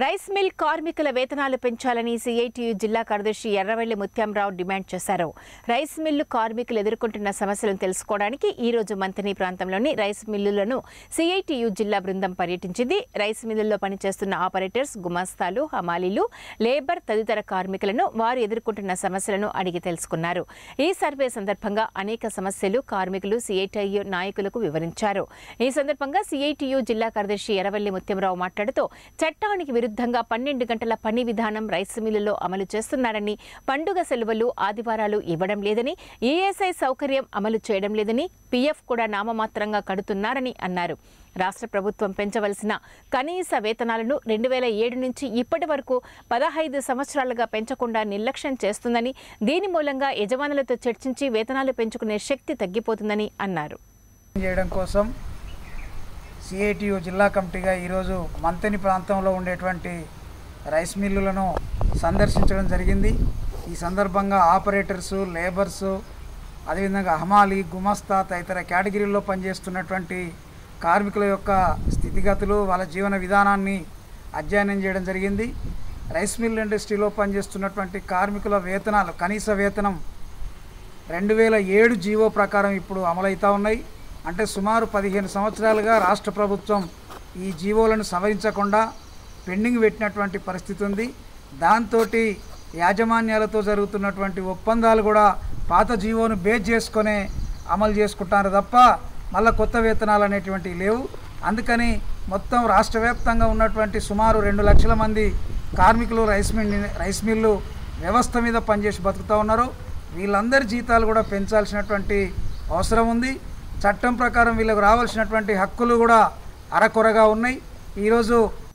rice mill కార్మికుల వేతనాలు పెంచాలని సిఐటియు జిల్లా కార్యదర్శి ఎర్రవెల్లి ముత్యంరావు డిమాండ్ చేశారు రైస్ మిల్లు కార్మికులు ఎదుర్కొంటున్న సమస్యలను తెలుసుకోవడానికి ఈ రోజు మంతని ప్రాంతంలోని రైస్ మిల్లులను సిఐటియు జిల్లా బృందం పర్యటించింది రైస్ మిల్లుల్లో పనిచేస్తున్న ఆపరేటర్స్ గుమాస్తాలు హమాలీలు లేబర్ తదితర కార్మికులను వారు ఎదుర్కొంటున్న సమస్యలను అడిగి తెలుసుకున్నారు ఈ సర్వే సందర్భంగా అనేక సమస్యలు కార్మికులు సిఐటియు నాయకులకు వివరించారు ఈ సందర్భంగా సిఐటియు జిల్లా కార్యదర్శి ఎర్రవెల్లి ముత్యంరావు మాట్లాడుతూ చట్టానికి విరుద్ధంగా పన్నెండు గంటల పని విధానం రైస్ మిల్లులో అమలు చేస్తున్నారని పండుగ సెలవులు ఆదివారాలు ఇవ్వడం లేదని ఈఎస్ఐ సౌకర్యం అమలు చేయడం లేదని పీఎఫ్ కూడా నామమాత్రంగా కడుతున్నారని అన్నారు రాష్ట్ర ప్రభుత్వం పెంచవలసిన కనీస వేతనాలను రెండు వేల ఏడు నుంచి ఇప్పటి వరకు పదహైదు సంవత్సరాలుగా పెంచకుండా నిర్లక్ష్యం చేస్తుందని దీని మూలంగా యజమానులతో చర్చించి వేతనాలు పెంచుకునే శక్తి తగ్గిపోతుందని అన్నారు చేయడం కోసం సిఐటియు జిల్లా కమిటీగా ఈరోజు మంతని ప్రాంతంలో ఉండేటువంటి రైస్ మిల్లులను సందర్శించడం జరిగింది ఈ సందర్భంగా ఆపరేటర్సు లేబర్సు అదేవిధంగా హమాలి గుమస్తా తదితర కేటగిరీల్లో పనిచేస్తున్నటువంటి కార్మికుల యొక్క స్థితిగతులు వాళ్ళ జీవన విధానాన్ని అధ్యయనం చేయడం జరిగింది రైస్ మిల్ ఇండస్ట్రీలో పనిచేస్తున్నటువంటి కార్మికుల వేతనాలు కనీస వేతనం రెండు వేల ఏడు జీవో ప్రకారం ఇప్పుడు అమలవుతూ ఉన్నాయి అంటే సుమారు పదిహేను సంవత్సరాలుగా రాష్ట్ర ప్రభుత్వం ఈ జీవోలను సవరించకుండా పెండింగ్ పెట్టినటువంటి పరిస్థితి ఉంది దాంతో యాజమాన్యాలతో జరుగుతున్నటువంటి ఒప్పందాలు కూడా పాత జీవోను బేస్ చేసుకొనే అమలు చేసుకుంటారు తప్ప మళ్ళీ కొత్త వేతనాలు అనేటువంటివి లేవు అందుకని మొత్తం రాష్ట్ర వ్యాప్తంగా ఉన్నటువంటి సుమారు రెండు లక్షల మంది కార్మికులు రైస్ మిల్ రైస్ మిల్లు వ్యవస్థ మీద పనిచేసి బతుకుతూ ఉన్నారు వీళ్ళందరి జీతాలు కూడా పెంచాల్సినటువంటి అవసరం ఉంది చట్టం ప్రకారం వీళ్ళకు రావాల్సినటువంటి హక్కులు కూడా అరకొరగా ఉన్నాయి ఈరోజు